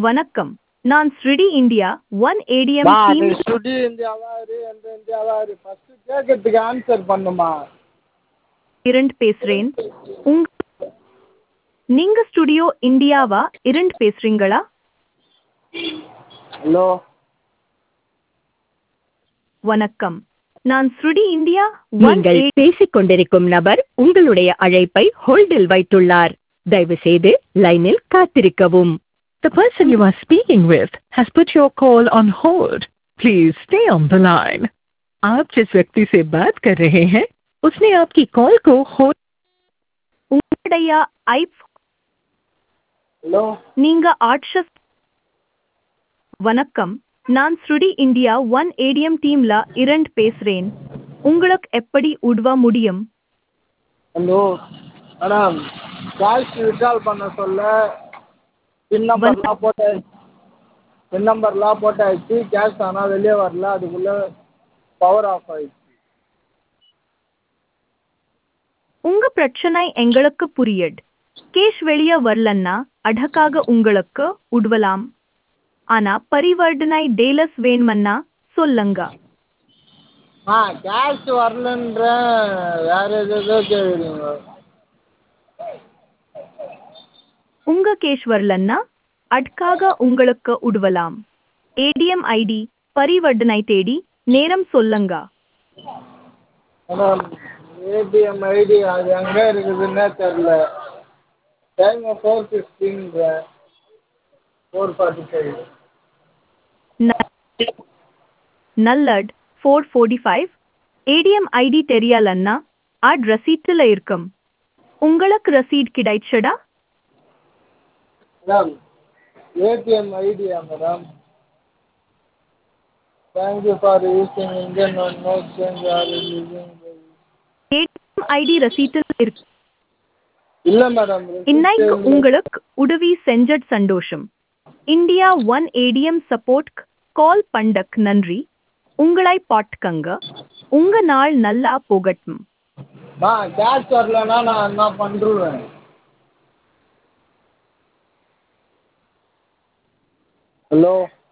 வணக்கம் நான் ஸ்ரிடி India one ATM மா அது டீம் ஸ்டுடியோ இந்தியாவா இரு எந்த இந்தியாவா இரு ஃபஸ்ட்டு கேட்கறதுக்கு ஆன்சர் பண்ணுமா இரண்டு பேசுறேன் உங்க நீங்க ஸ்டுடியோ இந்தியாவா இரண்டு பேசுறீங்களா ஹலோ வணக்கம் நான் ஸ்ருடி இந்தியா ஒன் நீங்கள் பேசிக் கொண்டிருக்கும் நபர் உங்களுடைய அழைப்பை ஹோல்டில் வைத்துள்ளார் தயவு செய்து லைனில் காத்திருக்கவும் The person you are speaking with has put your call on hold. Please stay on the line. आप जिस व्यक्ति से बात कर रहे हैं उसने आपकी कॉल को होल्ड உங்களுடைய ஐப் ஹலோ நீங்க ஆட்சஸ் வணக்கம் நான் ஸ்ருடி இந்தியா ஒன் ஏடிஎம் டீம்ல இரண்டு பேசுறேன் உங்களுக்கு எப்படி உதவ முடியும் ஹலோ மேடம் கால்ஸ் விட்ரால் பண்ண சொல்ல பின் நம்பர்லாம் போட்டு பின் நம்பர்லாம் போட்டாச்சு கேஷ் ஆனால் வெளியே வரல அதுக்குள்ளே பவர் ஆஃப் ஆயிடுச்சு உங்க பிரச்சனை எங்களுக்கு புரியுது கேஷ் வெளிய வரலன்னா அடக்காக உங்களுக்கு உதவலாம் ஆனா பரிவர்த்தனை டேலஸ் வேணுமன்னா சொல்லுங்க ஆ கேஷ் வரலன்ற வேற எதோ கேட்குறீங்க உங்க கேஷ் வரலன்னா அட்காக உங்களுக்கு உதவலாம் ஏடிஎம் ஐடி பரிவர்த்தனை தேடி நேரம் சொல்லுங்க மேடம் ஏடிஎம் ஐடி அது எங்கே இருக்குதுன்னே தெரில டைம் ஃபோர் ஃபிஃப்டின்ற ஃபோர் ஃபார்ட்டி ஃபைவ் நல்லட் four forty five ATM ID தெரியலன்னா அட் ரசீட்டில் இருக்கும் உங்களுக்கு ரசீட் கிடைச்சடா மேடம் ஏடிஎம் ஐடியா madam thank you for using Indian one no change or ATM ID ரசீட்டில் இருக்கு இல்லை மேடம் இன்னைக்கு உங்களுக்கு உதவி செஞ்சட் சந்தோஷம் India one ATM support call பண்டக் நன்றி உங்களை பாட்டுக்கங்க உங்க நாள் நல்லா போகட்டும் மா கேஷ் வரலன்னா நான் என்ன பண்ணுறேன் ஹலோ